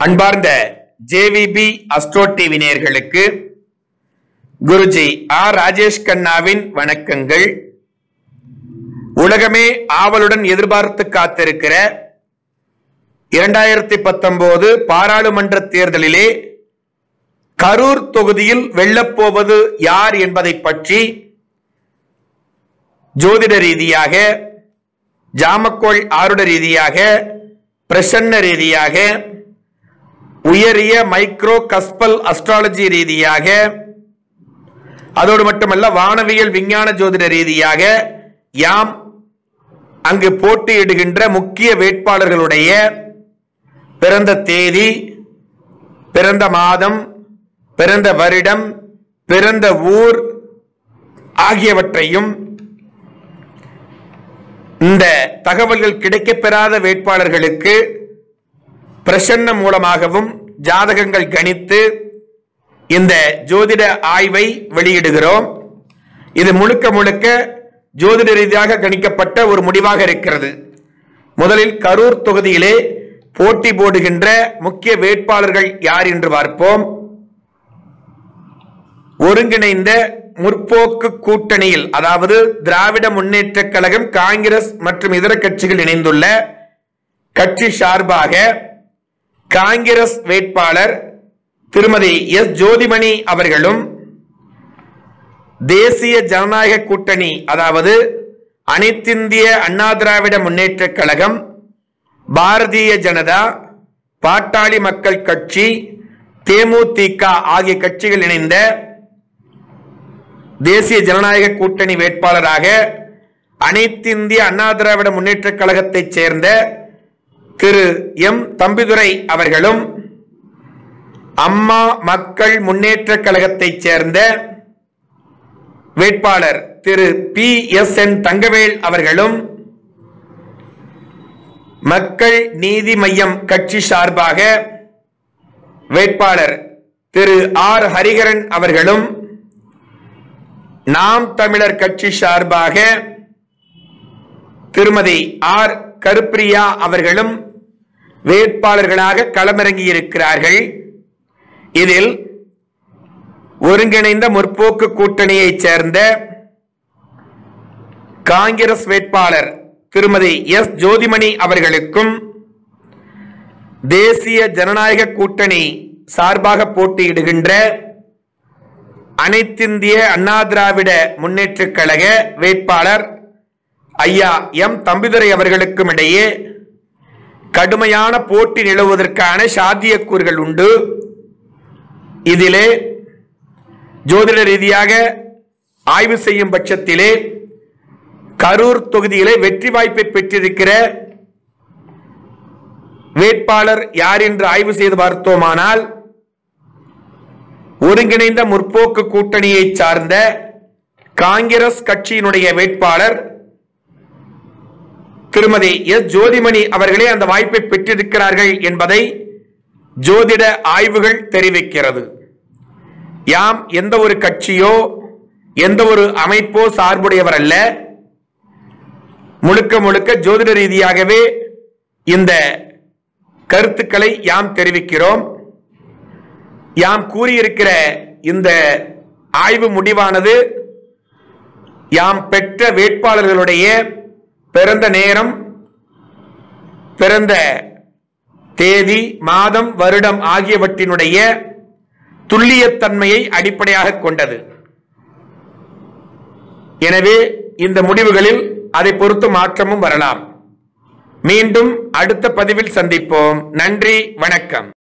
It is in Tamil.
அன்பார்ந்த ஜேவிபி அஸ்ட்ரோ டிவி நேயர்களுக்கு குருஜி ஆர் ராஜேஷ் கண்ணாவின் வணக்கங்கள் உலகமே ஆவலுடன் எதிர்பார்த்து காத்திருக்கிற இரண்டாயிரத்தி பத்தொன்பது பாராளுமன்ற தேர்தலிலே கரூர் தொகுதியில் வெல்லப்போவது யார் என்பதை பற்றி ஜோதிட ரீதியாக ஜாமக்கோள் ஆருட ரீதியாக பிரசன்ன ரீதியாக உயரிய மைக்ரோ கஸ்பல் அஸ்ட்ராலஜி ரீதியாக அதோடு மட்டுமல்ல வானவியல் விஞ்ஞான ஜோதிட ரீதியாக யாம் அங்கு போட்டியிடுகின்ற முக்கிய வேட்பாளர்களுடைய பிறந்த தேதி பிறந்த மாதம் பிறந்த வருடம் பிறந்த ஊர் ஆகியவற்றையும் இந்த தகவல்கள் கிடைக்கப்பெறாத வேட்பாளர்களுக்கு பிரசன்னம் மூலமாகவும் ஜாதகங்கள் கணித்து இந்த ஜோதிட ஆய்வை வெளியிடுகிறோம் இது முழுக்க முழுக்க ஜோதிட ரீதியாக கணிக்கப்பட்ட ஒரு முடிவாக இருக்கிறது முதலில் கரூர் தொகுதியிலே போட்டி போடுகின்ற முக்கிய வேட்பாளர்கள் யார் என்று பார்ப்போம் ஒருங்கிணைந்த முற்போக்கு கூட்டணியில் அதாவது திராவிட முன்னேற்ற கழகம் காங்கிரஸ் மற்றும் இதர கட்சிகள் இணைந்துள்ள கட்சி சார்பாக காங்கிரஸ் வேட்பாளர் திருமதி எஸ் ஜோதிமணி அவர்களும் தேசிய ஜனநாயக கூட்டணி அதாவது அனைத்திந்திய அண்ணா திராவிட முன்னேற்ற கழகம் பாரதிய ஜனதா பாட்டாளி மக்கள் கட்சி தேமுதிக ஆகிய கட்சிகள் இணைந்த தேசிய ஜனநாயக கூட்டணி வேட்பாளராக அனைத்திந்திய அண்ணா திராவிட முன்னேற்ற கழகத்தைச் சேர்ந்த திரு எம் தம்பிதுரை அவர்களும் அம்மா மக்கள் முன்னேற்ற கழகத்தைச் சேர்ந்த வேட்பாளர் Thiru P S N Thangavel அவர்களும் மக்கள் நீதி மையம் கட்சி சார்பாக வேட்பாளர் திரு ஆர் ஹரிகரன் அவர்களும் நாம் தமிழர் கட்சி சார்பாக திருமதி ஆர் கருப்பிரியா அவர்களும் வேட்பாளர்களாக களமிறங்கி இருக்கிறார்கள் இதில் ஒருங்கிணைந்த முற்போக்கு கூட்டணியைச் சேர்ந்த காங்கிரஸ் வேட்பாளர் திருமதி எஸ் ஜோதிமணி அவர்களுக்கும் தேசிய ஜனநாயக கூட்டணி சார்பாக போட்டியிடுகின்ற அனைத்திந்திய அண்ணா திராவிட முன்னேற்ற கழக வேட்பாளர் ஐயா எம் தம்பிதுரை அவர்களுக்கும் இடையே கடுமையான போட்டி நிலவுவதற்கான சாத்தியக்கூறுகள் உண்டு இதிலே ஜோதிட ரீதியாக ஆய்வு செய்யும் பட்சத்திலே கரூர் தொகுதியிலே வெற்றி வாய்ப்பை பெற்றிருக்கிற வேட்பாளர் யார் என்று ஆய்வு செய்து பார்த்தோமானால் ஒருங்கிணைந்த முற்போக்கு கூட்டணியை சார்ந்த காங்கிரஸ் கட்சியினுடைய வேட்பாளர் திருமதி எஸ் ஜோதிமணி அவர்களே அந்த வாய்ப்பை பெற்றிருக்கிறார்கள் என்பதை ஜோதிட ஆய்வுகள் தெரிவிக்கிறது யாம் எந்த ஒரு கட்சியோ எந்த ஒரு அமைப்போ சார்புடையவர் அல்ல முழுக்க முழுக்க ஜோதிட ரீதியாகவே இந்த கருத்துக்களை யாம் தெரிவிக்கிறோம் யாம் கூறியிருக்கிற இந்த ஆய்வு முடிவானது யாம் பெற்ற வேட்பாளர்களுடைய பிறந்த நேரம் பிறந்த தேதி மாதம் வருடம் ஆகியவற்றினுடைய துல்லியத்தன்மையை அடிப்படையாக கொண்டது எனவே இந்த முடிவுகளில் அதை பொறுத்து மாற்றமும் வரலாம் மீண்டும் அடுத்த பதிவில் சந்திப்போம் நன்றி வணக்கம்